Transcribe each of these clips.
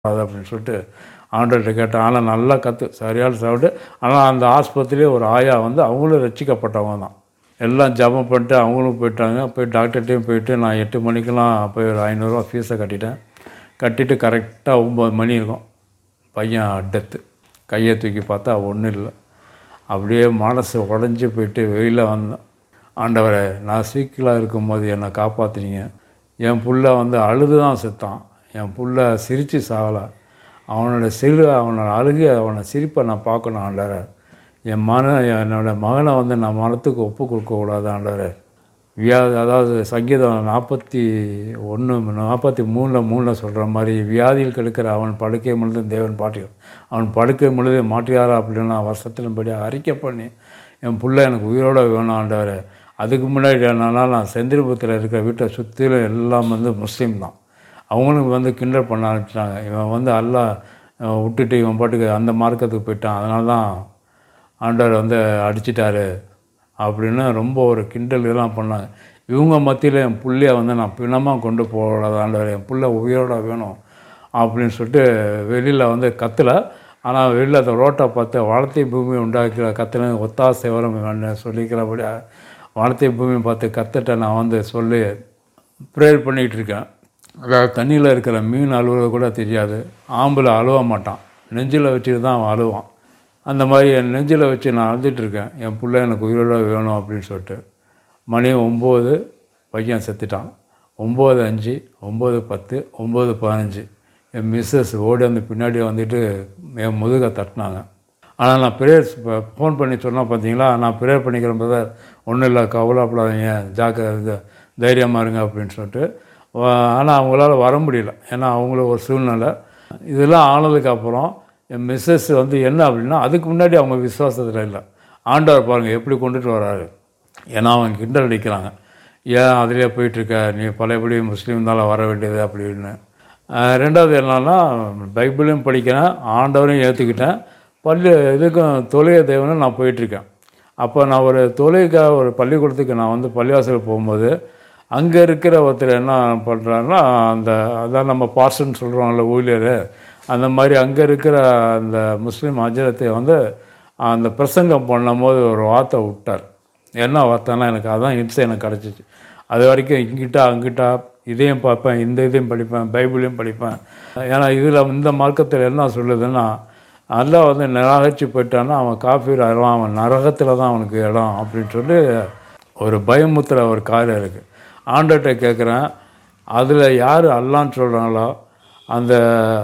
அது அப்படின்னு சொல்லிட்டு ஆண்டர்கிட்ட கேட்டேன் ஆனால் நல்லா கற்று சரியான சாப்பிட்டு ஆனால் அந்த ஆஸ்பத்திரியே ஒரு ஆயா வந்து அவங்களும் ரசிக்கப்பட்டவங்க தான் எல்லாம் ஜபம் பண்ணிட்டு அவங்களும் போயிட்டாங்க போய் டாக்டர்கிட்டையும் போயிட்டு நான் எட்டு மணிக்கெலாம் போய் ஒரு ஐநூறுரூவா ஃபீஸை கட்டிட்டேன் கட்டிட்டு கரெக்டாக ஒம்பது மணி இருக்கும் பையன் டெத்து கையை தூக்கி பார்த்தா ஒன்றும் இல்லை அப்படியே மனசு உடஞ்சி போயிட்டு வெளியில் வந்தேன் ஆண்டவரை நான் சீக்கிரம் இருக்கும்போது என்னை காப்பாற்றினீங்க என் புள்ள வந்து அழுது தான் செத்தான் என் புள்ள சிரித்து சாகலை அவனோட சிறு அவனோட அழுகு அவனை சிரிப்பை நான் பார்க்கணும் ஆண்டவரை என் மன என்னோட மகனை வந்து நான் மனத்துக்கு ஒப்பு கொடுக்கக்கூடாது ஆண்டவரை வியாதி அதாவது சங்கீதம் நாற்பத்தி ஒன்று நாற்பத்தி மூணில் மூணில் சொல்கிற மாதிரி வியாதியில் கெடுக்கிற அவன் படுக்கை முழுதும் தேவன் பாட்டி அவன் படுக்கை முழுதும் மாற்றியாரா அப்படின்னு நான் வருஷத்தின்படி அறிக்கை பண்ணி என் பிள்ளை எனக்கு உயிரோட வேணும் ஆண்டவர் அதுக்கு முன்னாடி என்னன்னா நான் செந்தில்புரத்தில் இருக்கிற வீட்டை சுற்றிலும் எல்லாம் வந்து முஸ்லீம் தான் அவங்களுக்கு வந்து கிண்டல் பண்ண ஆரம்பிச்சிட்டாங்க இவன் வந்து அல்லா அஹ், விட்டுட்டு இவன் பாட்டுக்கு அந்த மார்க்கத்துக்கு போயிட்டான் அதனால தான் ஆண்டவர் வந்து அடிச்சிட்டாரு அப்படின்னு ரொம்ப ஒரு கிண்டல் இதெல்லாம் பண்ணாங்க இவங்க மத்தியில் என் புள்ளைய வந்து நான் பிணமாக கொண்டு போகக்கூடாது ஆண்டவர் என் புள்ள உயிரோட வேணும் அப்படின்னு சொல்லிட்டு வெளியில் வந்து கத்தலை ஆனால் வெளியில் அந்த ரோட்டை பார்த்து வானத்தை பூமி உண்டாக்கிற கத்தனை ஒத்தாசை வரும் வேணும் சொல்லிக்கிறபடி வானத்தை பூமி பார்த்து கத்துட்ட நான் வந்து சொல்லி ப்ரேயர் பண்ணிகிட்டு இருக்கேன் அதாவது தண்ணியில் இருக்கிற மீன் அழுவுறது கூட தெரியாது ஆம்பில் அழுவ மாட்டான் நெஞ்சில் வச்சுட்டு தான் அவன் அழுவான் அந்த மாதிரி என் நெஞ்சில் வச்சு நான் அழுதுட்டு இருக்கேன் என் பிள்ளை எனக்கு உயிரோட வேணும் அப்படின்னு சொல்லிட்டு மணி ஒம்பது பையன் செத்துட்டான் ஒம்பது அஞ்சு ஒம்பது பத்து ஒம்பது பதினஞ்சு என் மிஸ்ஸஸ் ஓடி வந்து பின்னாடி வந்துட்டு என் முதுகை தட்டினாங்க ஆனால் நான் ப்ரேயர் ஃபோன் பண்ணி சொன்னால் பார்த்தீங்களா நான் ப்ரேயர் பண்ணிக்கிற பிரதர் ஒன்றும் இல்லை கவலைப்படாதீங்க ஜாக்கிரதை தைரியமாக இருங்க அப்படின்னு சொல்லிட்டு ஆனால் அவங்களால வர முடியல ஏன்னா அவங்களுக்கு ஒரு சூழ்நிலை இதெல்லாம் ஆனதுக்கு அப்புறம் என் மிஸ்ஸஸ் வந்து என்ன அப்படின்னா அதுக்கு முன்னாடி அவங்க விசுவாசத்தில் இல்லை ஆண்டவர் பாருங்கள் எப்படி கொண்டுட்டு வராரு ஏன்னா அவங்க கிண்டல் அடிக்கிறாங்க ஏன் அதிலே போயிட்டுருக்க நீ பழையபடி முஸ்லீம் தானே வர வேண்டியது அப்படின்னு அஹ் ரெண்டாவது என்னன்னா பைபிளையும் படிக்கிறேன் ஆண்டவரையும் ஏற்றுக்கிட்டேன் பள்ளி இதுக்கும் தொழுகை தேவனும் நான் போயிட்டுருக்கேன் அப்போ நான் ஒரு தொழுகைக்காக ஒரு பள்ளிக்கூடத்துக்கு நான் வந்து பள்ளிவாசல் போகும்போது அங்கே இருக்கிற ஒருத்தர் என்ன பண்ணுறாருன்னா அந்த அதான் நம்ம பார்சன் சொல்கிறோம்ல ஊழியர் அந்த மாதிரி அங்கே இருக்கிற அந்த முஸ்லீம் அஜரத்தை வந்து அந்த பிரசங்கம் பண்ணும்போது ஒரு வார்த்தை விட்டார் என்ன வார்த்தைன்னா எனக்கு அதான் இன்ஸ் எனக்கு கிடச்சிச்சு அது வரைக்கும் இங்கிட்ட அங்கிட்ட இதையும் பார்ப்பேன் இந்த இதையும் படிப்பேன் பைபிளையும் படிப்பேன் ஏன்னா இதில் இந்த மார்க்கத்தில் என்ன சொல்லுதுன்னா அல்லாஹ் வந்து நிராகரிச்சு போயிட்டான்னா அவன் காஃபீர் ஆயிடுவான் அவன் நரகத்தில் தான் அவனுக்கு இடம் அப்படின்னு சொல்லி ஒரு பயமுத்துற ஒரு காரியம் இருக்குது ஆண்டர்கிட்ட கேட்குறேன் அதில் யார் அல்லான்னு சொல்கிறாங்களோ அந்த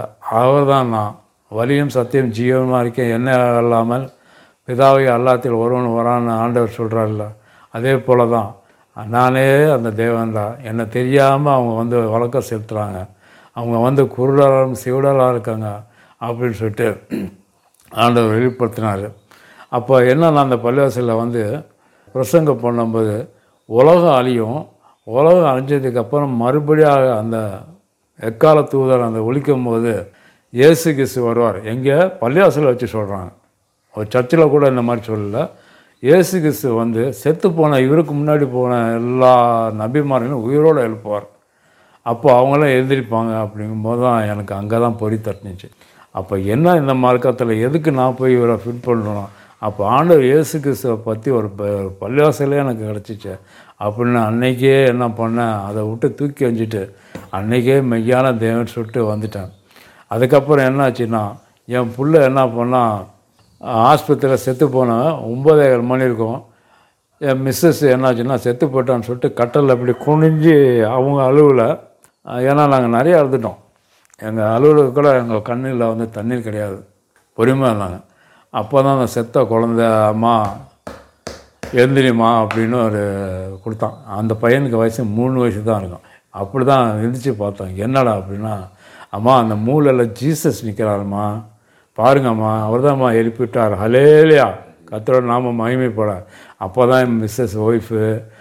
அவர் தான் நான் வலியும் சத்தியம் ஜீவனமாக இருக்கேன் என்ன இல்லாமல் பிதாவை அல்லாத்தில் ஒருவன் வரான்னு ஆண்டவர் சொல்கிறார்ல அதே போல தான் நானே அந்த தேவன் தான் என்னை தெரியாமல் அவங்க வந்து வழக்கம் செலுத்துகிறாங்க அவங்க வந்து குருடராலும் சிவடலாக இருக்காங்க அப்படின்னு சொல்லிட்டு ஆண்டவர் வெளிப்படுத்தினார் அப்போ என்னன்னா அந்த பள்ளிவாசலில் வந்து பிரசங்கம் பண்ணும்போது உலகம் அழியும் உலகம் அழிஞ்சதுக்கு அப்புறம் மறுபடியும் அந்த எக்கால தூதர் அந்த ஒழிக்கும் போது இயேசு கிறிஸ்து வருவார் எங்கே பள்ளிவாசலில் வச்சு சொல்கிறாங்க ஒரு சர்ச்சில் கூட இந்த மாதிரி சொல்லல இயேசு கிறிஸ்து வந்து செத்து போன இவருக்கு முன்னாடி போன எல்லா நபிமாரையும் உயிரோடு எழுப்புவார் அப்போ அவங்களாம் எழுந்திருப்பாங்க அப்படிங்கும்போது தான் எனக்கு அங்கே தான் பொறி தட்டுனுச்சு அப்போ என்ன இந்த மார்க்கத்தில் எதுக்கு நான் போய் இவரை ஃபிட் பண்ணணும் அப்போ ஆண்டவர் இயேசு கிறிஸ்துவை பற்றி ஒரு ப- ஒரு பள்ளிவாசலே எனக்கு கிடச்சிச்சு அப்படின்னு அன்னைக்கே என்ன பண்ணேன் அதை விட்டு தூக்கி வச்சுட்டு அன்னைக்கே மெய்யான தேவன் சொல்லிட்டு வந்துட்டேன் அதுக்கப்புறம் என்னாச்சுன்னா என் புள்ள என்ன பண்ணால் ஆஸ்பத்திரியில் செத்து போனவன் ஒம்பதேகால் மணி இருக்கும் என் மிஸ்ஸஸ் என்னாச்சுன்னா செத்து போட்டான்னு சொல்லிட்டு கட்டலில் அப்படி குனிஞ்சு அவங்க அழுவில் ஏன்னா நாங்கள் நிறைய அழுதுட்டோம் எங்கள் அலுவலுக்கு கூட எங்கள் கண்ணில் வந்து தண்ணீர் கிடையாது பொறுமையாக இருந்தாங்க அப்போ தான் அந்த செத்த குழந்த அம்மா எழுந்திரிம்மா அப்படின்னு ஒரு கொடுத்தான் அந்த பையனுக்கு வயசு மூணு வயசு தான் இருக்கும் அப்படி தான் எழுந்திரிச்சு பார்த்தோம் என்னடா அப்படின்னா அம்மா அந்த மூலையில் ஜீசஸ் நிற்கிறாருமா பாருங்கம்மா அவர் தான்மா எழுப்பிவிட்டார் ஹலேலியா கத்தரோட நாம மகிமைப்பட அப்போ தான் என் மிஸ்ஸஸ் ஒய்ஃபு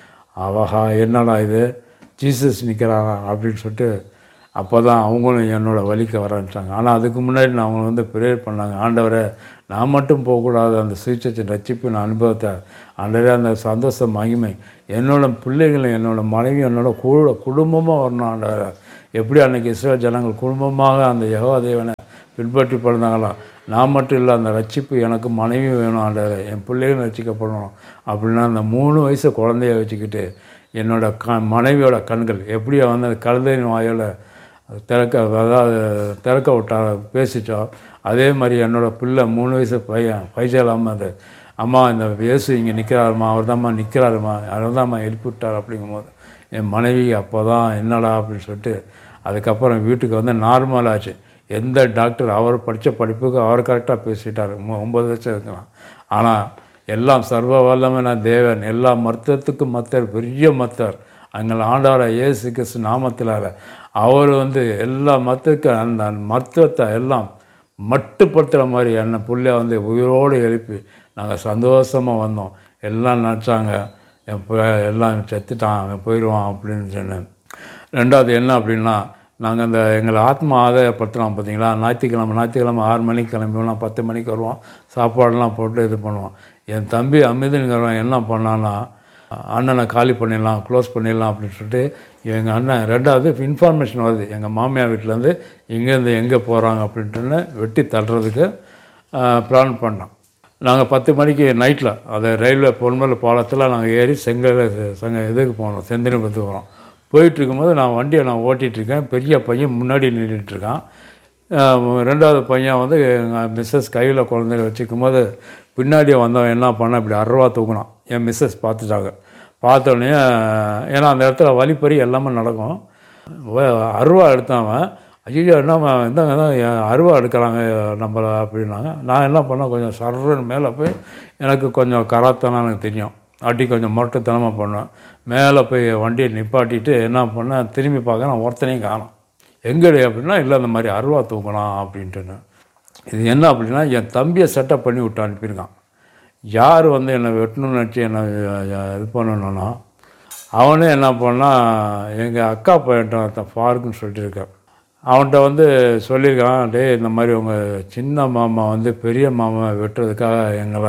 அவஹா என்னடா இது ஜீசஸ் நிற்கிறாரா அப்படின்னு சொல்லிட்டு அப்போ தான் அவங்களும் என்னோட வழிக்கு வரன்ட்டாங்க ஆனால் அதுக்கு முன்னாடி நான் அவங்க வந்து ப்ரேயர் பண்ணாங்க ஆண்டவரை நான் மட்டும் போகக்கூடாது அந்த சுவிச்சத்தின் ரட்சிப்பின் அனுபவத்தை ஆண்டவரே அந்த சந்தோஷ மகிமை என்னோட பிள்ளைகளும் என்னோட மனைவி என்னோட கூட குடும்பமாக வரணும் ஆண்டவரை எப்படி அன்னைக்கு இஸ்ரேல் ஜனங்கள் குடும்பமாக அந்த யெகோவா தேவனை பின்பற்றி பிறந்தாங்களோ நான் மட்டும் இல்லை அந்த ரட்சிப்பு எனக்கு மனைவி வேணும் ஆண்டவரே என் பிள்ளைகளும் ரட்சிக்கப்படணும் அப்படின்னா அந்த மூணு வயசு குழந்தைய வச்சுக்கிட்டு என்னோட க மனைவியோட கண்கள் எப்படி வந்து அந்த கழுதையின் வாயால் திறக்க அதாவது திறக்க விட்டா பேசிச்சோ அதே மாதிரி என்னோட பிள்ளை மூணு வயசு பையன் பைசல் அம்மாது அம்மா இந்த இயேசு இங்கே நிற்கிறாருமா அவர் தான்மா நிற்கிறாருமா அவர் தான்மா எழுப்பி விட்டார் அப்படிங்கும்போது என் மனைவி அப்போ தான் என்னடா அப்படின்னு சொல்லிட்டு அதுக்கப்புறம் வீட்டுக்கு வந்து நார்மல் ஆச்சு எந்த டாக்டர் அவர் படித்த படிப்புக்கு அவர் கரெக்டாக பேசிட்டார் மு- ஒன்பது வருஷம் இருக்கலாம் ஆனால் எல்லாம் சர்வ வல்லமையான தேவன் எல்லா மருத்துவத்துக்கும் மத்தர் பெரிய மத்தர் அங்கே ஆண்டார இயேசு கிறிஸ்து நாமத்திலால அவர் வந்து எல்லா மத்தத்துக்கு அந்த மருத்துவத்தை எல்லாம் மட்டுப்படுத்துகிற மாதிரி என்னை புள்ளைய வந்து உயிரோடு எழுப்பி நாங்கள் சந்தோஷமாக வந்தோம் எல்லாம் நினச்சாங்க என் பு- எல்லாம் செத்துட்டான் அவன் போயிடுவான் அப்படின்னு சொன்னேன் ரெண்டாவது என்ன அப்படின்னா நாங்கள் அந்த எங்களை ஆத்மா ஆதாயப்படுத்தலாம் பார்த்தீங்களா ஞாயிற்றுக்கிழமை ஞாயிற்றுக்கிழமை ஆறு மணிக்கு கிளம்பிடுவோம் பத்து மணிக்கு வருவோம் சாப்பாடெல்லாம் போட்டு இது பண்ணுவோம் என் தம்பி அமிதனுங்கிறவன் என்ன பண்ணான்னா அண்ணனை காலி பண்ணிடலாம் க்ளோஸ் பண்ணிடலாம் அப்படின்னு சொல்லிட்டு எங்கள் அண்ணன் ரெண்டாவது இன்ஃபார்மேஷன் வருது எங்கள் மாமியார் வீட்டிலேருந்து இங்கேருந்து எங்கே போகிறாங்க அப்படின்ட்டுன்னு வெட்டி தள்ளுறதுக்கு பிளான் பண்ணோம் நாங்கள் பத்து மணிக்கு நைட்டில் அது ரயில்வே பொன்மலை பாலத்தில் நாங்கள் ஏறி செங்கல் செங்க இதுக்கு போனோம் செந்தினிபுரத்துக்கு போகிறோம் போயிட்டு இருக்கும்போது நான் வண்டியை நான் ஓட்டிகிட்டு இருக்கேன் பெரிய பையன் முன்னாடி நின்றுட்டு இருக்கான் அஹ் ரெண்டாவது பையன் வந்து எங்கள் மிஸ்ஸஸ் கையில் குழந்தைய வச்சுக்கும் போது பின்னாடி வந்தவன் என்ன பண்ண இப்படி அருவா தூக்குனான் என் மிஸ்ஸஸ் பார்த்துட்டாங்க பார்த்தோன்னே ஏன்னா அந்த இடத்துல வழிப்பறி எல்லாமே நடக்கும் வ- அருவா எடுத்தவன் ஐயோ என்னம்மா இந்தாங்க தான் அருவா எடுக்கிறாங்க நம்மளை அப்படின்னாங்க நான் என்ன பண்ணேன் கொஞ்சம் சர்றன்னு மேலே போய் எனக்கு கொஞ்சம் கராத்தனா எனக்கு தெரியும் அடி கொஞ்சம் முரட்டுத்தனமாக பண்ணுவேன் மேலே போய் வண்டியை நிப்பாட்டிட்டு என்ன பண்ணேன் திரும்பி பார்க்க நான் ஒருத்தனையும் காணோம் எங்கடி அப்படின்னா இல்லை அந்த மாதிரி அருவா தூக்கலாம் அப்படின்ட்டுன்னு இது என்ன அப்படின்னா என் தம்பியை செட்டப் பண்ணி விட்டு அனுப்பியிருக்கான் யார் வந்து என்னை வெட்டணும்னு நினச்சி என்னை அஹ், இது பண்ணணும்னா அவனே என்ன பண்ணால் எங்கள் அக்கா பையன்ட்ட ஒருத்தன் ஃபாருக்குன்னு சொல்லிட்டு இருக்கான் அவன்கிட்ட வந்து சொல்லியிருக்கான் டேய் இந்த மாதிரி உங்கள் சின்ன மாமா வந்து பெரிய மாமா வெட்டுறதுக்காக எங்களை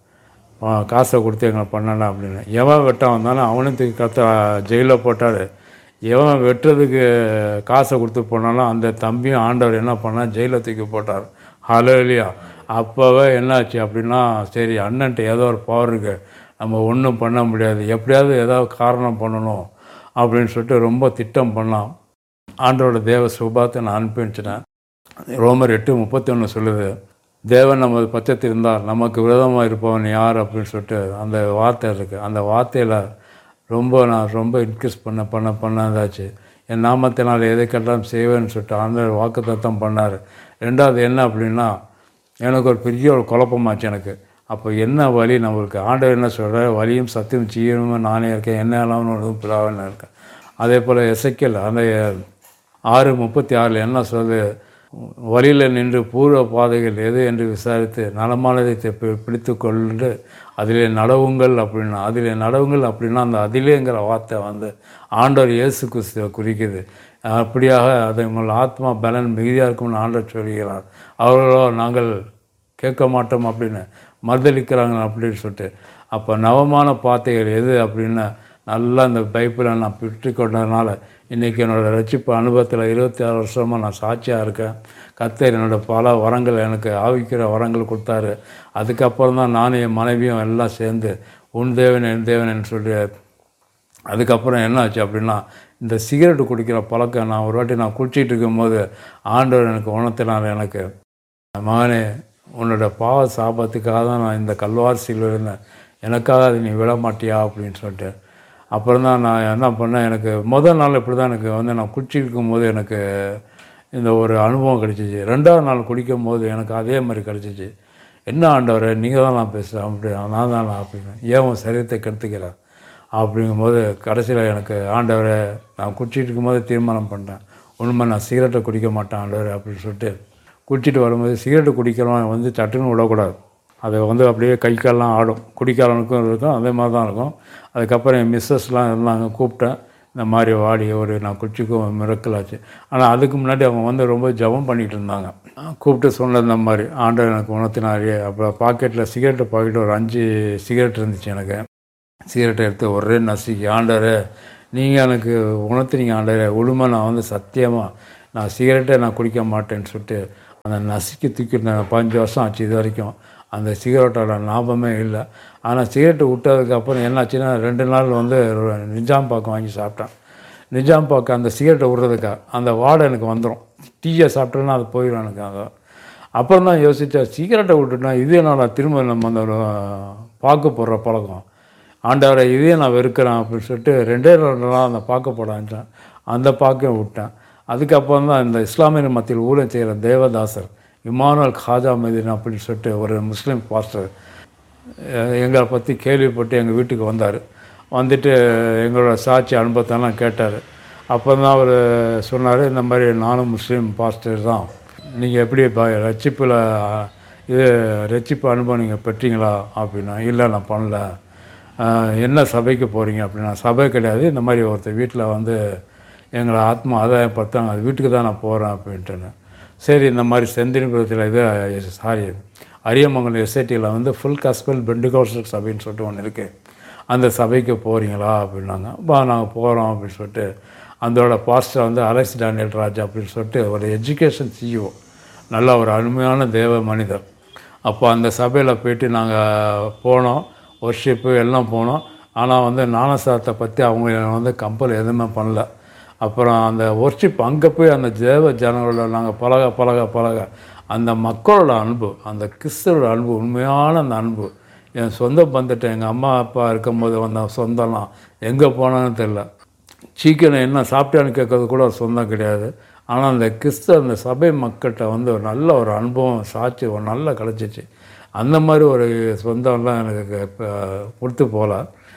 ஆ, காசை கொடுத்து எங்களை பண்ணலாம் அப்படின்னு எவன் வெட்ட வந்தாலும் அவனும் தூக்கி கத்த ஜெயிலில் போட்டார் எவன் வெட்டுறதுக்கு காசை கொடுத்து போனாலும் அந்த தம்பியும் ஆண்டவர் என்ன பண்ணால் ஜெயிலில் தூக்கி போட்டார் ஹலோலியா அப்போவே என்னாச்சு அப்படின்னா சரி அண்ணன்ட்ட ஏதோ ஒரு பவர் இருக்கு நம்ம ஒன்றும் பண்ண முடியாது எப்படியாவது ஏதாவது காரணம் பண்ணணும் அப்படின்னு சொல்லிட்டு ரொம்ப திட்டம் பண்ணான் ஆண்டவரோட தேவ சுபாத்தை நான் அனுப்பி வச்சிட்டேன் ரோமர் எட்டு முப்பத்தி ஒன்று சொல்லுது தேவன் நமது பட்சத்தில் இருந்தால் நமக்கு விரோதமாக இருப்பவன் யார் அப்படின்னு சொல்லிட்டு அந்த வார்த்தை இருக்குது அந்த வார்த்தையில் ரொம்ப நான் ரொம்ப இன்க்ரீஸ் பண்ண பண்ண பண்ணதாச்சு என் நாமத்தினால் எதை கேட்டாலும் செய்வேன்னு சொல்லிட்டு அந்த வாக்கு தத்தம் பண்ணார் ரெண்டாவது என்ன அப்படின்னா எனக்கு ஒரு பெரிய ஒரு குழப்பமாச்சு எனக்கு அப்போ என்ன வழி நம்மளுக்கு ஆண்டவர் என்ன சொல்கிறார் வழியும் சத்தியம் ஜீவனும் நானே இருக்கேன் என்ன இல்லாமல் ஒரு பிளாவன்னு இருக்கேன் அதே போல் எசைக்கல் அந்த ஆறு முப்பத்தி ஆறில் என்ன சொல்லுது வழியில் நின்று பூர்வ பாதைகள் எது என்று விசாரித்து நலமானதை தெ- பிடித்து கொண்டு அதிலே நடவுங்கள் அப்படின்னா அதிலே நடவுங்கள் அப்படின்னா அந்த அதிலேங்கிற வார்த்தை வந்து ஆண்டவர் இயேசு கிறிஸ்துவை குறிக்குது அப்படியாக அதை உங்கள் ஆத்மா பலன் மிகுதியாக இருக்கும்னு ஆண்டவர் சொல்கிறார் அவர்களோ நாங்கள் கேட்க மாட்டோம் அப்படின்னு மறுதளிக்கிறாங்க அப்படின்னு சொல்லிட்டு அப்போ நவமான பாத்தைகள் எது அப்படின்னா நல்லா இந்த பைப்பில் நான் பெற்று கொண்டதுனால இன்றைக்கி என்னோடய ரட்சிப்பு அனுபவத்தில் இருபத்தி ஆறு வருஷமாக நான் சாட்சியாக இருக்கேன் கத்தர் என்னோட பல வரங்கள் எனக்கு ஆவிக்கிற வரங்கள் கொடுத்தாரு அதுக்கப்புறம் தான் நானும் என் மனைவியும் எல்லாம் சேர்ந்து உன் தேவன் என் தேவன் சொல்லி அதுக்கப்புறம் என்ன ஆச்சு அப்படின்னா இந்த சிகரெட்டு குடிக்கிற பழக்கம் நான் ஒரு வாட்டி நான் குடிச்சிட்டு இருக்கும்போது ஆண்டவர் எனக்கு உணர்த்தினார் எனக்கு மகனே உன்னோட பாவ சாபத்துக்காக தான் நான் இந்த கல்வாரிசியில் இருந்தேன் எனக்காக அதை நீ விட மாட்டியா அப்படின்னு சொல்லிட்டு அப்புறம் தான் நான் என்ன பண்ணேன் எனக்கு முதல் நாள் இப்படி தான் எனக்கு வந்து நான் குடிச்சிட்டு இருக்கும்போது எனக்கு இந்த ஒரு அனுபவம் கிடச்சிச்சு ரெண்டாவது நாள் குடிக்கும் போது எனக்கு அதே மாதிரி கிடச்சிச்சு என்ன ஆண்டவரே நீங்கள் தான் நான் பேசுகிறேன் அப்படி நான் தான் நான் அப்படின்னு ஏன் உன் சரீரத்தை கெடுத்துக்கிறேன் அப்படிங்கும்போது கடைசியில் எனக்கு ஆண்டவரை நான் குடிச்சிட்டு இருக்கும்போது தீர்மானம் பண்ணிட்டேன் உண்மை நான் சிகரெட்டை குடிக்க மாட்டேன் ஆண்டவர் அப்படின்னு சொல்லிட்டு குடிச்சிட்டு வரும்போது சிகரெட்டு குடிக்கிறவன் வந்து சட்டுன்னு விடக்கூடாது அது வந்து அப்படியே கை கால்லாம் ஆடும் குடிக்காரனுக்கும் இருக்கும் அதே மாதிரி தான் இருக்கும் அதுக்கப்புறம் என் மிஸ்ஸஸ்லாம் இருந்தாங்க கூப்பிட்டேன் இந்த மாதிரி வாடி ஒரு நான் குச்சிக்கும் மிரக்கல் ஆச்சு ஆனால் அதுக்கு முன்னாடி அவங்க வந்து ரொம்ப ஜபம் பண்ணிகிட்டு இருந்தாங்க கூப்பிட்டு சொன்னது இந்த மாதிரி ஆண்டவர் எனக்கு உணர்த்தினாரு அப்புறம் பாக்கெட்டில் சிகரெட்டு பாக்கெட் ஒரு அஞ்சு சிகரெட் இருந்துச்சு எனக்கு சிகரெட்டை எடுத்து ஒரே நசுக்கி ஆண்டவரே நீங்கள் எனக்கு உணர்த்துறீங்க ஆண்டவரே உண்மை நான் வந்து சத்தியமாக நான் சிகரெட்டை நான் குடிக்க மாட்டேன்னு சொல்லிட்டு அந்த நசுக்கி தூக்கிட்டு பதினஞ்சு வருஷம் ஆச்சு இது வரைக்கும் அந்த சிகரெட்டோட ஞாபகமே இல்லை ஆனால் சிகரெட்டு விட்டதுக்கப்புறம் என்னாச்சுன்னா ரெண்டு நாள் வந்து ஒரு நிஜாம் பாக்கம் வாங்கி சாப்பிட்டேன் நிஜாம் பாக்கு அந்த சிகரெட்டை விட்றதுக்கா அந்த வாடை எனக்கு வந்துடும் டீயை சாப்பிட்டேன்னா அது போயிடும் எனக்கு அது அப்புறம் தான் யோசித்தேன் சிகரெட்டை விட்டுட்டா இது என்னடா திரும்ப நம்ம அந்த ஒரு பாக்கு போடுற பழக்கம் ஆண்டவரை இதே நான் வெறுக்கிறேன் அப்படின்னு சொல்லிட்டு ரெண்டே ரெண்டு நாள் அந்த பாக்க போட ஆரம்பிச்சேன் அந்த பாக்கையும் விட்டேன் அதுக்கப்புறம் தான் இந்த இஸ்லாமியர் மத்தியில் ஊழல் செய்கிற தேவதாசர் இமானுவல் காஜா மதீன் அப்படின்னு சொல்லிட்டு ஒரு முஸ்லீம் பாஸ்டர் அஹ் எங்களை பற்றி கேள்விப்பட்டு எங்கள் வீட்டுக்கு வந்தார் வந்துட்டு எங்களோட சாட்சி அனுபவத்தெல்லாம் கேட்டார் அப்போ தான் அவர் சொன்னார் இந்த மாதிரி நானும் முஸ்லீம் பாஸ்டர் தான் நீங்கள் எப்படி ப ரட்சிப்பில் இது ரட்சிப்பு அனுபவம் நீங்கள் பெற்றீங்களா அப்படின்னா இல்லை நான் பண்ணல அஹ் என்ன சபைக்கு போகிறீங்க அப்படின்னா சபை கிடையாது இந்த மாதிரி ஒருத்தர் வீட்டில் வந்து எங்களை ஆத்மா ஆதாயப்படுத்தாங்க அது வீட்டுக்கு தான் நான் போகிறேன் அப்படின்ட்டுன்னு சரி இந்த மாதிரி செந்தினிபுரத்தில் இது சாரி அரியமங்கலம் எஸ்ஐடியில் வந்து ஃபுல் காஸ்பல் பெண்டுகோஸ்டல் சபைன்னு சொல்லிட்டு ஒன்று இருக்குது அந்த சபைக்கு போகிறீங்களா அப்படின்னாங்க பா நாங்கள் போகிறோம் அப்படின்னு சொல்லிட்டு அதோட பாஸ்டர் வந்து அலெக்ஸ் டேனியல் ராஜ் அப்படின்னு சொல்லிட்டு ஒரு எஜுகேஷன் சிஇஓ நல்ல ஒரு அருமையான தேவ மனிதர் அப்போ அந்த சபையில் போயிட்டு நாங்கள் போனோம் ஒர்ஷிப்பு எல்லாம் போனோம் ஆனால் வந்து ஞானசாரத்தை பற்றி அவங்க வந்து கம்பல் எதுவுமே பண்ணல அப்புறம் அந்த ஒர்ஷிப் அங்கே போய் அந்த தேவ ஜனங்களோட நாங்கள் பழக பழக பழக அந்த மக்களோட அன்பு அந்த கிறிஸ்தவரோட அன்பு உண்மையான அந்த அன்பு என் சொந்த பந்துட்டு எங்கள் அம்மா அப்பா இருக்கும்போது வந்த சொந்தம்லாம் எங்கே போனான்னு தெரில சீக்கிரம் என்ன சாப்பிட்டான்னு கேட்கறது கூட ஒரு சொந்தம் கிடையாது ஆனால் அந்த கிறிஸ்தவ அந்த சபை மக்கள்கிட்ட வந்து ஒரு நல்ல ஒரு அனுபவம் சாட்சி ஒரு நல்ல கிடச்சிச்சு அந்த மாதிரி ஒரு சொந்தம்லாம் எனக்கு இப்போ கொடுத்து போகல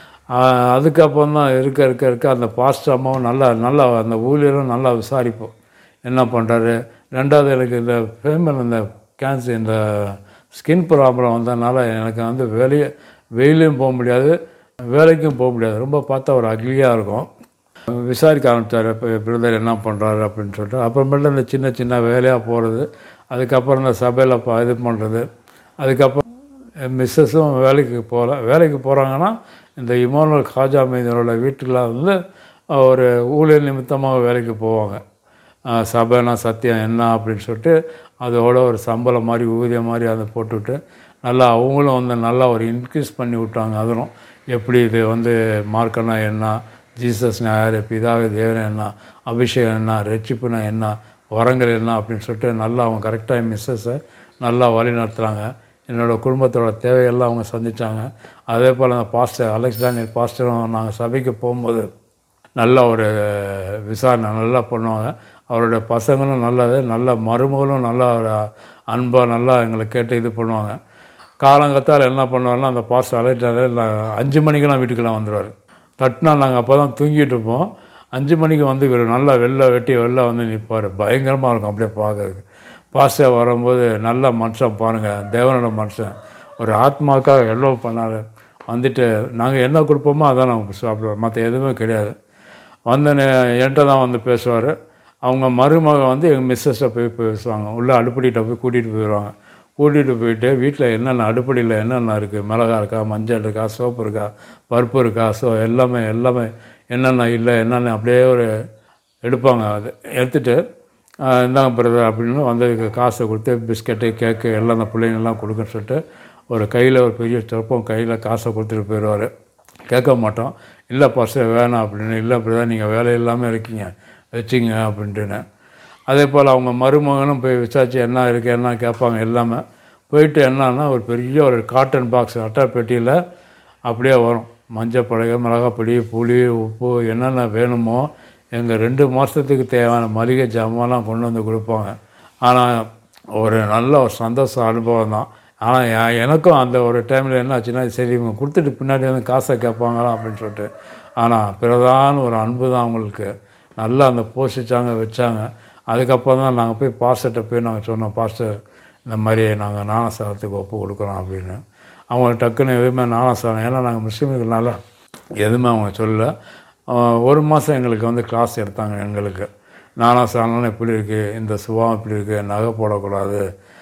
ஆஹ் அதுக்கப்புறம் தான் இருக்க இருக்க இருக்க அந்த பாஸ்டர் அம்மாவும் நல்லா நல்லா அந்த ஊழியரும் நல்லா விசாரிப்போம் என்ன பண்ணுறாரு ரெண்டாவது எனக்கு இந்த ஃபேமல் இந்த கேன்சர் இந்த ஸ்கின் ப்ராப்ளம் வந்ததுனால எனக்கு வந்து வெளியே வெயிலையும் போக முடியாது வேலைக்கும் போக முடியாது ரொம்ப பார்த்தா ஒரு அக்லியாக இருக்கும் விசாரிக்க ஆரம்பித்தார் இப்போ பிரதர் என்ன பண்ணுறாரு அப்படின்னு சொல்லிட்டு அப்புறமேட்டு இந்த சின்ன சின்ன வேலையாக போகிறது அதுக்கப்புறம் இந்த சபையில் ப- இது பண்ணுறது அதுக்கப்புறம் மிஸ்ஸஸும் வேலைக்கு போகல வேலைக்கு போகிறாங்கன்னா இந்த இமானுவல் காஜா மீதனோட வீட்டில் வந்து ஒரு ஊழியர் நிமித்தமாக வேலைக்கு போவாங்க ஆஹ் சபைனா சத்தியம் என்ன அப்படின்னு சொல்லிட்டு அதோட ஒரு சம்பளம் மாதிரி ஊதியம் மாதிரி அதை போட்டுவிட்டு நல்லா அவங்களும் வந்து நல்லா ஒரு இன்க்ரீஸ் பண்ணி விட்டாங்க அதுவும் எப்படி இது வந்து மார்க்கனா என்ன ஜீசஸ்னா யார் பிதாவே தேவன் என்ன அபிஷேகம் என்ன ரட்சிப்புனா என்ன வரங்கள் என்ன அப்படின்னு சொல்லிட்டு நல்லா அவங்க கரெக்டாக மிஸ்ஸஸை நல்லா வழி நடத்துகிறாங்க என்னோடய குடும்பத்தோட தேவையெல்லாம் அவங்க சந்திச்சாங்க அதே போல் அந்த பாஸ்டர் அலெக்ஸ் டேனியல் பாஸ்டரும் நாங்கள் சபைக்கு போகும்போது நல்ல ஒரு விசாரணை நல்லா பண்ணுவாங்க அவருடைய பசங்களும் நல்லது நல்ல மருமகளும் நல்லா ஒரு அன்பாக நல்லா எங்களை கேட்டு இது பண்ணுவாங்க காலங்கத்தால் என்ன பண்ணுவாருன்னா அந்த பாஸ்டர் அலைட்டால அஞ்சு மணிக்கெல்லாம் வீட்டுக்கெல்லாம் வந்துடுவார் தட்டினா நாங்கள் அப்போ தான் தூங்கிட்டு இருப்போம் அஞ்சு மணிக்கு வந்து இவர் நல்லா வெளில வெட்டி வெளில வந்து நிற்பார் பயங்கரமாக இருக்கும் அப்படியே பார்க்கறதுக்கு பாஸ்டர் வரும்போது நல்ல மனுஷன் பாருங்கள் தேவனோட மனுஷன் ஒரு ஆத்மாக்காக எவ்வளோ பண்ணார் வந்துட்டு நாங்கள் என்ன கொடுப்போமோ அதான் நாங்கள் சாப்பிடுவோம் மற்ற எதுவுமே கிடையாது வந்து என்கிட்ட தான் வந்து பேசுவார் அவங்க மருமக வந்து எங்கள் மிஸ்ஸஸ்ட்டை போய் பேசுவாங்க உள்ளே அடுப்படிகிட்ட போய் கூட்டிகிட்டு போயிடுவாங்க கூட்டிகிட்டு போயிட்டு வீட்டில் என்னென்ன அடுப்படியில் என்னென்ன இருக்குது மிளகா இருக்கா மஞ்சள் இருக்கா சோப்பு இருக்கா பருப்பு இருக்கா ஸோ எல்லாமே எல்லாமே என்னென்ன இல்லை என்னென்ன அப்படியே ஒரு எடுப்பாங்க அது எடுத்துகிட்டு இந்தாங்க பிரதர் அப்படின்னு வந்ததுக்கு காசை கொடுத்து பிஸ்கெட்டு கேக்கு எல்லாம் அந்த பிள்ளைங்கள்லாம் கொடுக்குன்னு சொல்லிட்டு ஒரு கையில் ஒரு பெரிய சொற்பம் கையில் காசை கொடுத்துட்டு போயிடுவார் கேட்க மாட்டோம் இல்லை பர்ஸ் வேணாம் அப்படின்னு இல்லை பிரதர் நீங்கள் வேலை இல்லாமல் இருக்கீங்க வச்சிங்க அப்படின்ட்டுன்னு அதே போல் அவங்க மருமகனும் போய் விசாரிச்சு என்ன இருக்குது என்ன கேட்பாங்க எல்லாமே போயிட்டு என்னன்னா ஒரு பெரிய ஒரு காட்டன் பாக்ஸ் அட்டை பெட்டியில் அப்படியே வரும் மஞ்சள் பலகை மிளகாப்பொடி புளி உப்பு என்னென்ன வேணுமோ எங்கள் ரெண்டு மாதத்துக்கு தேவையான மளிகை ஜாமான்லாம் கொண்டு வந்து கொடுப்பாங்க ஆனால் ஒரு நல்ல ஒரு சந்தோஷ அனுபவம் தான் ஆனால் எ- எனக்கும் அந்த ஒரு டைமில் என்ன ஆச்சுன்னா சரி இவங்க கொடுத்துட்டு பின்னாடி வந்து காசை கேட்பாங்களா அப்படின்னு சொல்லிட்டு ஆனால் பிரதான ஒரு அன்பு தான் அவங்களுக்கு நல்லா அந்த போஷிச்சாங்க வச்சாங்க அதுக்கப்புறம் தான் நாங்கள் போய் பாஸ்டர்கிட்ட போய் நாங்கள் சொன்னோம் பாஸ்டர் இந்த மாதிரி நாங்கள் ஞானசாரத்துக்கு ஒப்பு கொடுக்குறோம் அப்படின்னு அவங்க டக்குன்னு எதுவுமே ஞானசாரம் ஏன்னா நாங்கள் முஸ்லீம்கள்னால எதுவுமே அவங்க சொல்லல ஆஹ் ஒரு மாதம் எங்களுக்கு வந்து கிளாஸ் எடுத்தாங்க எங்களுக்கு ஞானசாரம்லாம் எப்படி இருக்குது இந்த சுபாவம் எப்படி இருக்குது நகை போடக்கூடாது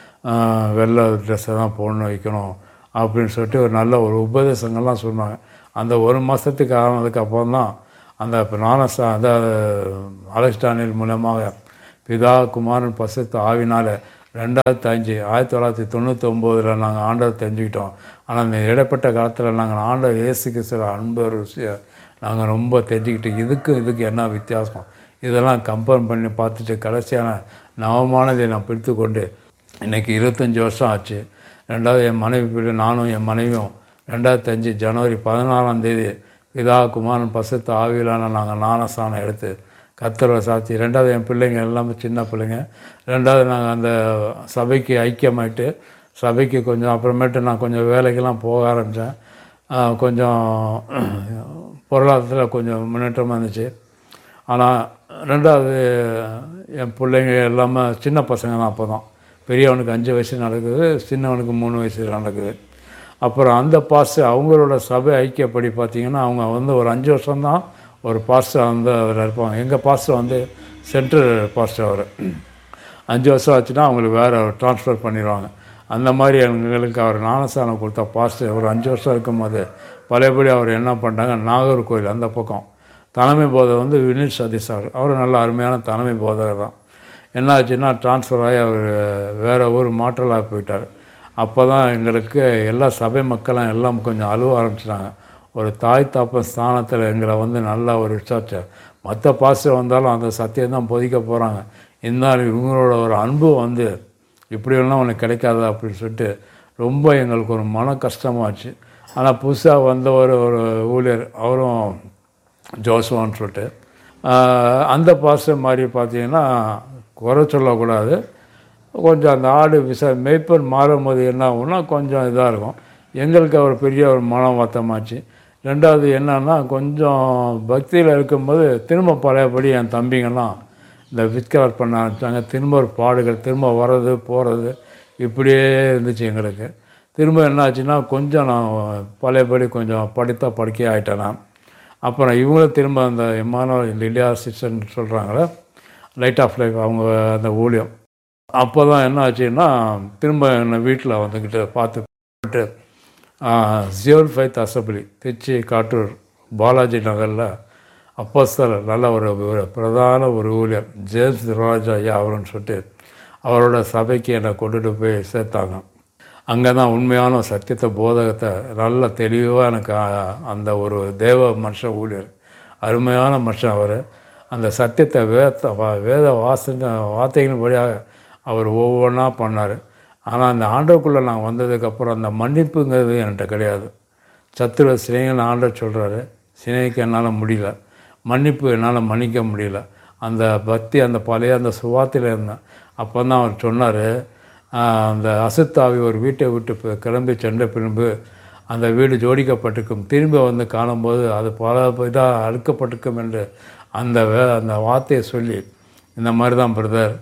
ஆஹ் வெள்ளை ட்ரெஸ்ஸை தான் போடணும் வைக்கணும் அப்படின்னு சொல்லிட்டு ஒரு நல்ல ஒரு உபதேசங்கள்லாம் சொன்னாங்க அந்த ஒரு மாதத்துக்கு ஆனதுக்கு அப்புறம் தான் அந்த ஞானசா அந்த அலெக்ஸ்டானில் மூலமாக பிதா குமாரன் பசுத்த ஆவினால ரெண்டாயிரத்தி அஞ்சு ஆயிரத்தி தொள்ளாயிரத்தி தொண்ணூற்றி ஒம்போதில் நாங்கள் ஆண்டவர் தெரிஞ்சுக்கிட்டோம் ஆனால் இந்த இடைப்பட்ட காலத்தில் நாங்கள் ஆண்டவர் இயேசு கிறிஸ்துவ அன்பு ருசியை நாங்கள் ரொம்ப தெரிஞ்சுக்கிட்டு இதுக்கு இதுக்கு என்ன வித்தியாசம் இதெல்லாம் கம்பேர் பண்ணி பார்த்துட்டு கடைசியான நவமானதை நான் பிடித்து கொண்டு இன்றைக்கி இருபத்தஞ்சி வருஷம் ஆச்சு ரெண்டாவது என் மனைவி பிள்ளை நானும் என் மனைவியும் ரெண்டாயிரத்தி அஞ்சு ஜனவரி பதினாறாம் தேதி பிதா குமாரன் பசுத்த ஆவியிலான நாங்கள் ஞானஸ்தானம் எடுத்து கத்தரை சாத்தி ரெண்டாவது என் பிள்ளைங்க எல்லாமே சின்ன பிள்ளைங்க ரெண்டாவது நாங்கள் அந்த சபைக்கு ஐக்கியமாயிட்டு சபைக்கு கொஞ்சம் அப்புறமேட்டு நான் கொஞ்சம் வேலைக்கெல்லாம் போக ஆரம்பித்தேன் கொஞ்சம் பொருளாதாரத்தில் கொஞ்சம் முன்னேற்றமாக இருந்துச்சு ஆனால் ரெண்டாவது என் பிள்ளைங்க எல்லாமே சின்ன பசங்க தான் அப்போ தான் பெரியவனுக்கு அஞ்சு வயசு நடக்குது சின்னவனுக்கு மூணு வயசு நடக்குது அப்புறம் அந்த பாஸ்ட் அவங்களோட சபை ஐக்கியப்படி பார்த்திங்கன்னா அவங்க வந்து ஒரு அஞ்சு வருஷம்தான் ஒரு பாஸ்டர் வந்து அவர் இருப்பாங்க எங்கள் பாஸ்டர் வந்து சென்ட்ரல் பாஸ்டர் அவர் அஞ்சு வருஷம் ஆச்சுன்னா அவங்களுக்கு வேறு ட்ரான்ஸ்ஃபர் பண்ணிடுவாங்க அந்த மாதிரி எங்களுக்கு அவர் ஞானஸ்தானம் கொடுத்த பாஸ்டர் ஒரு அஞ்சு வருஷம் இருக்கும்போது பழையபடி அவர் என்ன பண்ணிட்டாங்க நாகர்கோவில் அந்த பக்கம் தலைமை போதகர் வந்து வினித் சதீஷ் அவர் அவர் நல்ல அருமையான தலைமை போதகர் தான் என்ன ஆச்சுன்னா ட்ரான்ஸ்ஃபர் ஆகி அவர் வேறு ஊர் மாற்றலாக போயிட்டார் அப்போ தான் எங்களுக்கு எல்லா சபை மக்களும் எல்லாம் கொஞ்சம் அழுவ ஆரம்பிச்சிட்டாங்க ஒரு தாய் தாப்பன் ஸ்தானத்தில் எங்களை வந்து நல்லா ஒரு விசாரிச்சார் மற்ற பாஸ்டர் வந்தாலும் அந்த சத்தியம் தான் பொதிக்க போகிறாங்க இருந்தாலும் இவங்களோட ஒரு அன்பு வந்து இப்படியெல்லாம் உனக்கு கிடைக்காது அப்படின்னு சொல்லிட்டு ரொம்ப எங்களுக்கு ஒரு மன கஷ்டமாச்சு ஆனால் புதுசாக வந்த ஒரு ஒரு ஊழியர் அவரும் ஜோசுவான்னு சொல்லிட்டு அந்த பாஸ்டர் மாதிரி பார்த்தீங்கன்னா குறை சொல்லக்கூடாது கொஞ்சம் அந்த ஆடு விச மேய்ப்பன் மாறும்போது என்ன ஆகும்னா கொஞ்சம் இதாக இருக்கும் எங்களுக்கு அவர் பெரிய ஒரு மனம் வத்தமாச்சு ரெண்டாவது என்னன்னா கொஞ்சம் பக்தியில் இருக்கும்போது திரும்ப பழையபடி என் தம்பிங்கெல்லாம் இந்த வித்கார் பண்ண ஆரம்பித்தாங்க திரும்ப ஒரு பாடுகள் திரும்ப வர்றது போகிறது இப்படியே இருந்துச்சு எங்களுக்கு திரும்ப என்ன ஆச்சுன்னா கொஞ்சம் நான் பழையபடி கொஞ்சம் படித்தா படிக்க ஆகிட்டேன் நான் அப்புறம் இவங்களும் திரும்ப அந்த எம்மானவர் இந்தியா சிஸ்டன் சொல்கிறாங்களே லைட் ஆஃப் லைஃப் அவங்க அந்த ஊழியம் அப்போ தான் என்ன ஆச்சுன்னா திரும்ப என்னை வீட்டில் வந்துக்கிட்டு பார்த்து ஜியோல் ஃபைத் அசம்பிளி திருச்சி காட்டூர் பாலாஜி நகரில் அப்போஸ்தல நல்ல ஒரு ஒரு பிரதான ஒரு ஊழியர் ஜேம்ஸ் ராஜா ஐயா அவருன்னு சொல்லிட்டு அவரோட சபைக்கு என்னை கொண்டுட்டு போய் சேர்த்தாங்க அங்கே தான் உண்மையான சத்தியத்தை போதகத்தை நல்ல தெளிவாக எனக்கு அந்த ஒரு தேவ மனுஷன் ஊழியர் அருமையான மனுஷன் அவர் அந்த சத்தியத்தை வேத வேத வாசன வார்த்தைகளின் வழியாக அவர் ஒவ்வொன்றா பண்ணார் ஆனால் அந்த ஆண்டவுக்குள்ளே நான் வந்ததுக்கப்புறம் அந்த மன்னிப்புங்கிறது என்கிட்ட கிடையாது சத்துருவ சினைகள் ஆண்டர் சொல்கிறாரு சினைக்கு என்னால் முடியல மன்னிப்பு என்னால் மன்னிக்க முடியல அந்த பக்தி அந்த பழைய அந்த சுவாத்தில் இருந்தேன் அப்போ தான் அவர் சொன்னார் அந்த அசுத்தாவி ஒரு வீட்டை விட்டு கிளம்பி சென்ற பின்பு அந்த வீடு ஜோடிக்கப்பட்டிருக்கும் திரும்ப வந்து காணும்போது அது பல இதாக அழுக்கப்பட்டிருக்கும் என்று அந்த வே அந்த வார்த்தையை சொல்லி இந்த மாதிரி தான் பிரதர்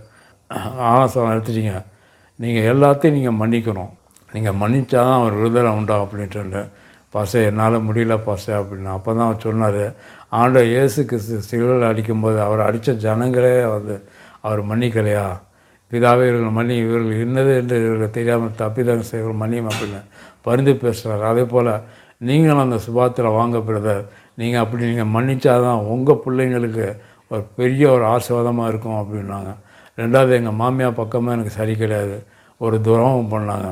ஆலோசனை எடுத்துட்டீங்க நீங்கள் எல்லாத்தையும் நீங்கள் மன்னிக்கணும் நீங்கள் மன்னிச்சா தான் அவர் விடுதலை உண்டாகும் அப்படின்ட்டு பாசே என்னால் முடியல பாசே அப்படின்னு அப்போ தான் அவர் சொன்னார் ஆண்ட இயேசு கிறிஸ்து சிலுவையில் அடிக்கும்போது அவர் அடித்த ஜனங்களே வந்து அவர் மன்னிக்கலையா பிதாவே இவர்கள் மன்னி இவர்கள் இன்னது என்று இவர்கள் தெரியாமல் தப்பிதான் செய்வர்கள் மன்னியும் அப்படின்னு பரிந்து பேசுகிறார் அதே போல் நீங்களும் அந்த சுபாத்தில் வாங்க பிரதர் நீங்கள் அப்படி நீங்கள் மன்னிச்சாதான் உங்கள் பிள்ளைங்களுக்கு ஒரு பெரிய ஒரு ஆசீர்வாதமாக இருக்கும் அப்படின்னாங்க ரெண்டாவது எங்கள் மாமியார் பக்கமாக எனக்கு சரி கிடையாது ஒரு துரோகம் பண்ணாங்க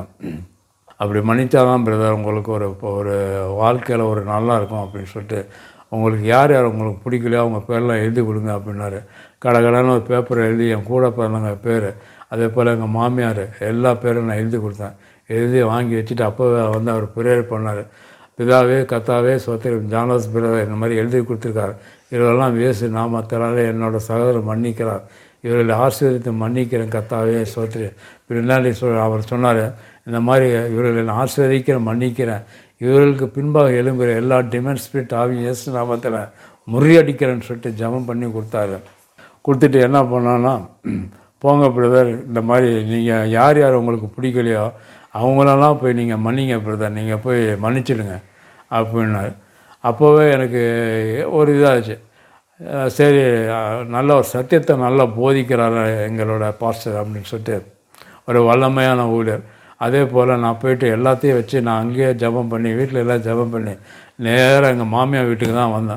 அப்படி மன்னிச்சாதான் பிரதர் உங்களுக்கு ஒரு ஒரு வாழ்க்கையில் ஒரு நல்லா இருக்கும் அப்படின்னு சொல்லிட்டு உங்களுக்கு யார் யார் உங்களுக்கு பிடிக்கலையோ அவங்க பேர்லாம் எழுதி கொடுங்க அப்படின்னாரு கடை கடைன்னு ஒரு பேப்பர் எழுதி என் கூட பிறந்தவங்க பேர் அதே போல் எங்கள் மாமியார் எல்லா பேரும் நான் எழுதி கொடுத்தேன் எழுதி வாங்கி வச்சுட்டு அப்போவே வந்து அவர் ப்ரேயர் பண்ணார் பிதாவே கத்தாவே சொத்து ஜானஸ் பிரதர் இந்த மாதிரி எழுதி கொடுத்துருக்காரு இவரெல்லாம் வேசு நாமத்தினாலே என்னோட சகோதரர் மன்னிக்கிறார் இவர்களை ஆசீர்வதித்து மன்னிக்கிறேன் கத்தாவே சோத்திரி பின்னாடி சொல் அவர் சொன்னார் இந்த மாதிரி இவர்களை நான் ஆசீர்வதிக்கிறேன் மன்னிக்கிறேன் இவர்களுக்கு பின்பாக எழும்புகிற எல்லா டிமெண்ட் ஸ்பிரிட் ஆவி இயேசு நாமத்தில் முறியடிக்கிறேன்னு சொல்லிட்டு ஜெபம் பண்ணி கொடுத்தாரு கொடுத்துட்டு என்ன பண்ணோன்னா போங்க பிரதர் இந்த மாதிரி நீங்கள் யார் யார் உங்களுக்கு பிடிக்கலையோ அவங்களெல்லாம் போய் நீங்கள் மன்னிங்க பிரதர் நீங்கள் போய் மன்னிச்சிடுங்க அப்படின்னாரு அப்போவே எனக்கு ஒரு இதாச்சு அஹ் சரி அஹ் நல்ல ஒரு சத்தியத்தை நல்லா போதிக்கிறாரு எங்களோட பாஸ்டர் அப்படின்னு சொல்லிட்டு ஒரு வல்லமையான ஊழியர் அதே போல் நான் போயிட்டு எல்லாத்தையும் வச்சு நான் அங்கேயே ஜெபம் பண்ணி வீட்டில் எல்லாம் ஜெபம் பண்ணி நேராக எங்கள் மாமியார் வீட்டுக்கு தான் வந்தேன்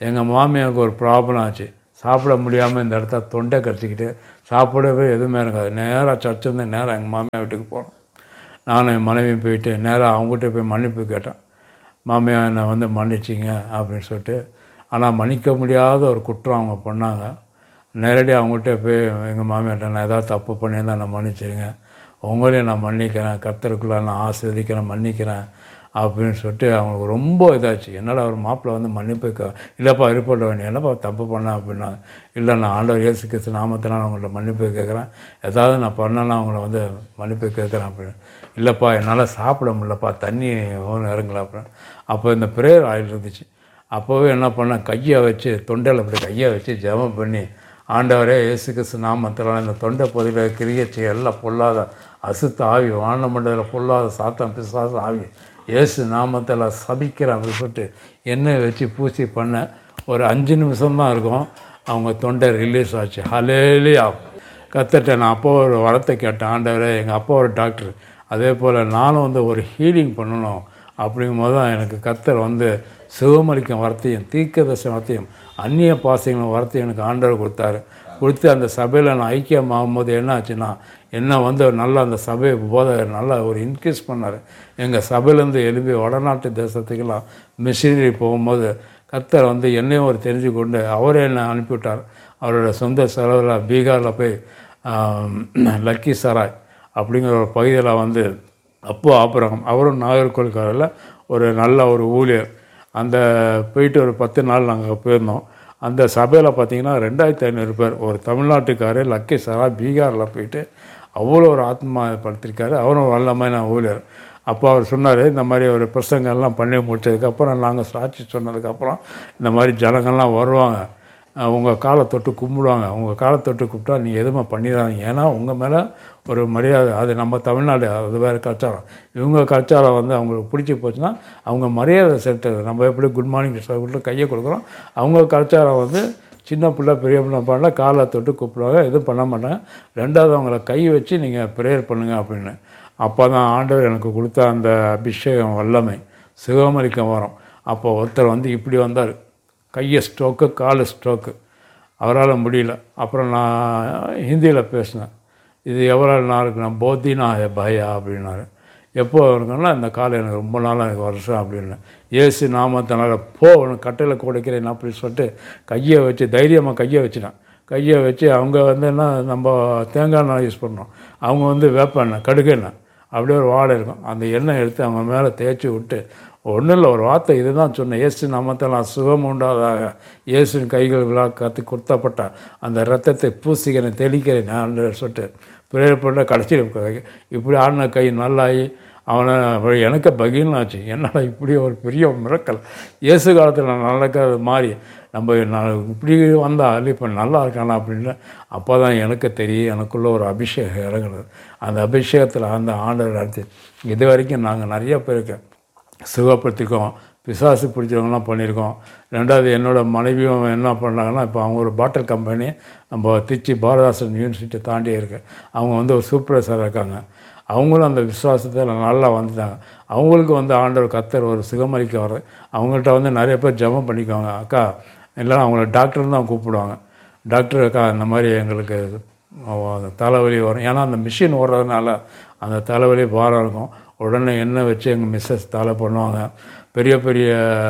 எங்கள் மாமியாருக்கு ஒரு ப்ராப்ளம் ஆச்சு சாப்பிட முடியாமல் இந்த இடத்த தொண்டை கடிச்சிக்கிட்டு சாப்பிடவே எதுவுமே இருக்காது நேராக சர்ச்சிருந்து நேராக எங்கள் மாமியார் வீட்டுக்கு போனோம் நானும் என் மனைவியும் போயிட்டு நேராக அவங்ககிட்ட போய் மன்னிப்பு கேட்டேன் மாமியார் என்னை வந்து மன்னிச்சிங்க அப்படின்னு சொல்லிட்டு ஆனால் மன்னிக்க முடியாத ஒரு குற்றம் அவங்க பண்ணாங்க நேரடியாக அவங்ககிட்ட போய் எங்கள் மாமியார்ட்ட நான் ஏதாவது தப்பு பண்ணியிருந்தா நான் மன்னிச்சிருங்க உங்களையும் நான் மன்னிக்கிறேன் கர்த்தருக்குள்ள நான் ஆசிர்வதிக்கிறேன் மன்னிக்கிறேன் அப்படின்னு சொல்லிட்டு அவங்களுக்கு ரொம்ப இதாச்சு என்னடா ஒரு மாப்பிள்ளை வந்து மன்னிப்பு கே இல்லைப்பா இருப்பட்ட வேண்டிய என்னப்பா தப்பு பண்ணேன் அப்படின்னாங்க இல்லை நான் ஆண்டவர் இயேசு கிறிஸ்து நாமத்தினால் அவங்கள்ட்ட மன்னிப்பு கேட்குறேன் ஏதாவது நான் பண்ணேன்னா அவங்கள வந்து மன்னிப்பு கேட்குறேன் அப்படின்னு இல்லைப்பா என்னால் சாப்பிட முடியலப்பா தண்ணி ஒன்று இறங்கல அப்படின்னு அப்போ இந்த ப்ரேயர் ஆயில் இருந்துச்சு அப்போவே என்ன பண்ணேன் கையை வச்சு தொண்டையில் இப்படி கையை வச்சு ஜெபம் பண்ணி ஆண்டவரே இயேசு கிறிஸ்து நாமத்தில் இந்த தொண்டை பகுதியில் கிரியச்சி எல்லாம் பொல்லாத அசுத்த ஆவி வான மண்டலத்தில் பொல்லாத சாத்தம் பிசாசு ஆவி இயேசு நாமத்தில் சபிக்கிறேன் அப்படின்னு சொல்லிட்டு எண்ணெய் வச்சு பூசி பண்ண ஒரு அஞ்சு நிமிஷம் தான் இருக்கும் அவங்க தொண்டை ரிலீஸ் ஆச்சு ஹலேலியா கத்துட்ட நான் அப்போ ஒரு வரத்தை கேட்டேன் ஆண்டவரே எங்கள் அப்பா ஒரு டாக்டர் அதே போல் நானும் வந்து ஒரு ஹீலிங் பண்ணணும் அப்படிங்கும்போது தான் எனக்கு கத்தர் வந்து சிவமளிக்கும் வார்த்தையும் தீர்க்கதர்சன வார்த்தையும் அந்நிய பாசங்களும் வார்த்தையும் எனக்கு ஆண்டவர் கொடுத்தாரு கொடுத்து அந்த சபையில் நான் ஐக்கியமாகும் போது என்ன ஆச்சுன்னா என்ன வந்து நல்லா அந்த சபையை போதகர் நல்லா ஒரு இன்க்ரீஸ் பண்ணார் எங்கள் சபையிலேருந்து எழுப்பி வடநாட்டு தேசத்துக்கெல்லாம் மிஷினரி போகும்போது கத்தர் வந்து என்னையும் ஒரு தெரிஞ்சு கொண்டு அவரே என்னை அனுப்பிவிட்டார் அவரோட சொந்த செலவில் பீகாரில் போய் ஆம், லக்கி சராய் அப்படிங்கிற ஒரு பகுதியில் வந்து அப்போ ஆபரகம் அவரும் நாகர்கோவில்காரில் ஒரு நல்ல ஒரு ஊழியர் அந்த போயிட்டு ஒரு பத்து நாள் நாங்கள் போயிருந்தோம் அந்த சபையில் பார்த்தீங்கன்னா ரெண்டாயிரத்தி ஐநூறு பேர் ஒரு தமிழ்நாட்டுக்காரர் லக்கி சரா பீகாரில் போயிட்டு அவ்வளோ ஒரு ஆத்மா படுத்திருக்காரு அவரும் வல்லமான ஊழியர் அப்போ அவர் சொன்னார் இந்த மாதிரி ஒரு பிரசங்கெல்லாம் பண்ணி முடிச்சதுக்கப்புறம் நாங்கள் சாட்சி சொன்னதுக்கப்புறம் இந்த மாதிரி ஜனங்கள்லாம் வருவாங்க உங்கள் காலை தொட்டு கும்பிடுவாங்க உங்கள் காலை தொட்டு கூப்பிட்டா நீ எதுவுமே பண்ணிடாதீங்க ஏன்னா உங்கள் மேலே ஒரு மரியாதை அது நம்ம தமிழ்நாடு அது வேறு கலாச்சாரம் இவங்க கலாச்சாரம் வந்து அவங்களுக்கு பிடிச்சி போச்சுன்னா அவங்க மரியாதை செலுத்துறது நம்ம எப்படி குட் மார்னிங் சொல்லிட்டு கையை கொடுக்குறோம் அவங்க கலாச்சாரம் வந்து சின்ன பிள்ளை பெரிய பிள்ளை பண்ணல காலை தொட்டு கூப்பிடுவாங்க எதுவும் பண்ண மாட்டாங்க ரெண்டாவது அவங்கள கை வச்சு நீங்கள் ப்ரேயர் பண்ணுங்க அப்படின்னு அப்போ தான் ஆண்டவர் எனக்கு கொடுத்த அந்த அபிஷேகம் வல்லமை சிவமரிக்கம் வரும் அப்போ ஒருத்தர் வந்து இப்படி வந்தார் கையை ஸ்ட்ரோக்கு காலு ஸ்ட்ரோக்கு அவரால் முடியல அப்புறம் நான் ஹிந்தியில் பேசினேன் இது எவ்வளோ நாள் இருக்கு நான் போத்தினா ஹே பயா அப்படின்னாரு எப்போ இருக்குன்னா இந்த காலம் எனக்கு ரொம்ப நாளாக எனக்கு வருஷம் அப்படின்னு ஏசு நாமத்தினால போ உனக்கு கட்டையில் கொடுக்கிறேன் அப்படி சொல்லிட்டு கையை வச்சு தைரியமாக கையை வச்சுட்டேன் கையை வச்சு அவங்க வந்து என்ன நம்ம தேங்காய் எண்ணெய் யூஸ் பண்ணுறோம் அவங்க வந்து வேப்பெண்ணெய் கடுகு எண்ணெய் அப்படியே ஒரு வாடை இருக்கும் அந்த எண்ணெய் எடுத்து அவங்க மேலே தேய்ச்சி விட்டு ஒன்றும் இல்லை ஒரு வார்த்தை இதுதான் சொன்னேன் இயேசு நாமத்தில் நான் சுகம் உண்டாதாக இயேசுவின் கைகள் விழா கற்று கொடுத்தப்பட்ட அந்த ரத்தத்தை பூசிக்கிறேன் தெளிக்கிறேன் நான் சொல்லிட்டு பிரேயர் பண்ண கடைசியில் இப்படி ஆடின கை நல்லாகி அவனை அப்புறம் எனக்கு பகீன் ஆச்சு என்னடா இப்படி ஒரு பெரிய மிரக்கல் இயேசு காலத்தில் நான் நடக்கிறது மாதிரி நம்ம நான் இப்படி வந்தால் இப்போ நல்லா இருக்கானா அப்படின்னு அப்போ தான் எனக்கு தெரியும் எனக்குள்ள ஒரு அபிஷேகம் இறங்குறது அந்த அபிஷேகத்தில் அந்த ஆண்டவர் நடத்தி இது வரைக்கும் நாங்கள் நிறைய பேருக்கு சுகப்படுத்திருக்கோம் பிசாசு பிடிச்சவங்கலாம் பண்ணியிருக்கோம் ரெண்டாவது என்னோடய மனைவியும் என்ன பண்ணாங்கன்னா இப்போ அவங்க ஒரு பாட்டில் கம்பெனி நம்ம திருச்சி பாரதாசன் யூனிவர்சிட்டி தாண்டி இருக்கு அவங்க வந்து ஒரு சூப்பர்வைசராக இருக்காங்க அவங்களும் அந்த விசுவாசத்தில் நல்லா வந்துட்டாங்க அவங்களுக்கு வந்து ஆண்டவர் கத்தர் ஒரு சுகமளிக்க வர அவங்கள்ட்ட வந்து நிறைய பேர் ஜெபம் பண்ணிக்குவாங்க அக்கா இல்லைன்னா அவங்கள டாக்டர் தான் கூப்பிடுவாங்க டாக்டர் அக்கா இந்த மாதிரி எங்களுக்கு அந்த தலைவலி வரும் ஏன்னா அந்த மிஷின் ஓடுறதுனால அந்த தலைவலி பாரம் இருக்கும் உடனே எண்ணெய் வச்சு எங்கள் மிஸ்ஸஸ் தலை பண்ணுவாங்க பெரிய பெரிய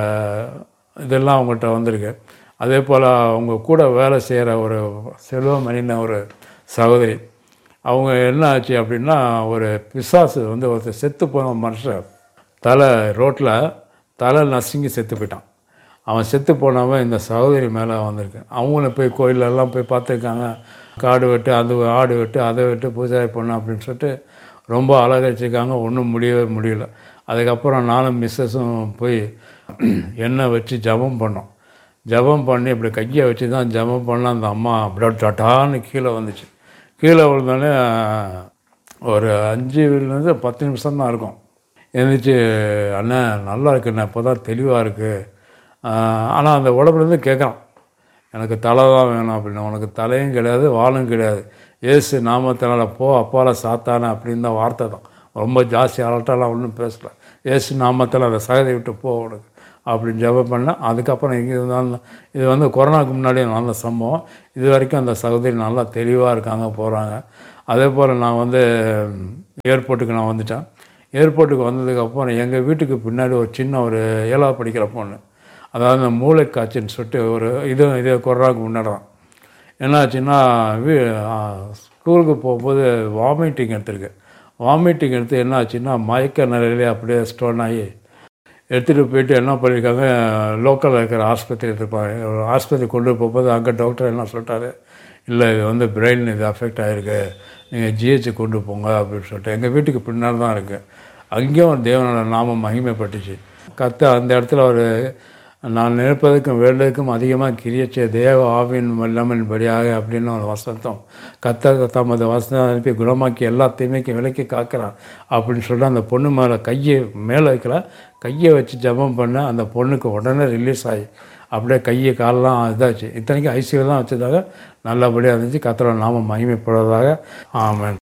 இதெல்லாம் அவங்கள்ட்ட வந்திருக்கு அதே போல் அவங்க கூட வேலை செய்கிற ஒரு செல்வமணின ஒரு சகோதரி அவங்க என்ன ஆச்சு அப்படின்னா ஒரு பிசாசு வந்து ஒருத்தர் செத்து போன மனுஷன் தலை ரோட்டில் தலை நசுங்கி செத்து போயிட்டான் அவன் செத்து போனவன் இந்த சகோதரி மேலே வந்திருக்கு அவங்களும் போய் கோயிலெல்லாம் போய் பார்த்துருக்காங்க காடு வெட்டு அது ஆடு வெட்டு அதை வெட்டு பூஜை பண்ணு அப்படின்னு சொல்லிட்டு ரொம்ப அழகழிச்சிருக்காங்க ஒன்றும் முடியவே முடியல அதுக்கப்புறம் நானும் மிஸ்ஸஸும் போய் எண்ணெய் வச்சு ஜபம் பண்ணோம் ஜபம் பண்ணி இப்படி கையை வச்சு தான் ஜபம் பண்ண அந்த அம்மா அப்படியே டட்டான்னு கீழே வந்துச்சு கீழே விழுந்தோடனே ஒரு அஞ்சுலேருந்து பத்து நிமிஷம் தான் இருக்கும் எழுந்திரிச்சு அண்ணன் நல்லா இருக்குண்ணே இப்போ தான் தெளிவாக இருக்குது ஆனால் அந்த உடம்புலேருந்து கேட்குறான் எனக்கு தலை தான் வேணும் அப்படின்னு உனக்கு தலையும் கிடையாது வாலும் கிடையாது ஏசு நாமத்தினால போ அப்பால சாத்தானே அப்படின்னு தான் வார்த்தை தான் ரொம்ப ஜாஸ்தி அலட்டாலாம் ஒன்றும் பேசல ஏசு நாமத்தில் அந்த சகதை விட்டு போ உனக்கு அப்படின்னு ஜெபம் பண்ணேன் அதுக்கப்புறம் இங்கே இருந்தாலும் இது வந்து கொரோனாவுக்கு முன்னாடி நல்ல சம்பவம் இது வரைக்கும் அந்த சகோதரி நல்லா தெளிவாக இருக்காங்க போகிறாங்க அதே போல் நான் வந்து ஏர்போர்ட்டுக்கு நான் வந்துட்டேன் ஏர்போர்ட்டுக்கு வந்ததுக்கப்புறம் எங்கள் வீட்டுக்கு பின்னாடி ஒரு சின்ன ஒரு ஏழாவது படிக்கிற பொண்ணு அதாவது இந்த மூளைக்காய்ச்சல்னு சொல்லிட்டு ஒரு இது இது கொரோனாவுக்கு முன்னாடி தான் என்னாச்சுன்னா வீ ஆ, ஸ்கூலுக்கு போகும்போது வாமிட்டிங் எடுத்திருக்கு வாமிட்டிங் எடுத்து என்ன ஆச்சுன்னா மயக்க நிலையிலே அப்படியே ஸ்டோன் ஆகி எடுத்துகிட்டு போயிட்டு என்ன பண்ணியிருக்காங்க லோக்கலில் இருக்கிற ஆஸ்பத்திரி இருப்பாங்க ஒரு ஆஸ்பத்திரி கொண்டு போகும்போது அங்கே டாக்டர் என்ன சொல்லிட்டாரு இல்லை இது வந்து பிரெயின் இது அஃபெக்ட் ஆகிருக்கு நீங்கள் ஜிஹெச் கொண்டு போங்க அப்படின்னு சொல்லிட்டு எங்கள் வீட்டுக்கு பின்னாடி தான் இருக்குது அங்கேயும் தேவனோட நாமம் மகிமைப்பட்டுச்சு கத்த அந்த இடத்துல ஒரு நான் நினைப்பதற்கும் வேண்டதுக்கும் அதிகமாக கிரியச்ச தேவ ஆவின் வல்லமின் படியாக அப்படின்னு ஒரு வசந்தம் கத்த தமது வசனம் அனுப்பி குணமாக்கி எல்லா தீமைக்கும் விலக்கி காக்கிறான் அப்படின்னு சொல்லிட்டு அந்த பொண்ணு மேலே கையை மேலே வைக்கல கையை வச்சு ஜெபம் பண்ண அந்த பொண்ணுக்கு உடனே ரிலீஸ் ஆகி அப்படியே கையை காலெல்லாம் இதாச்சு இத்தனைக்கும் ஐசியூ தான் வச்சதாக நல்லபடியாக இருந்துச்சு கத்தரோட நாம மகிமைப்படுவதாக ஆமென்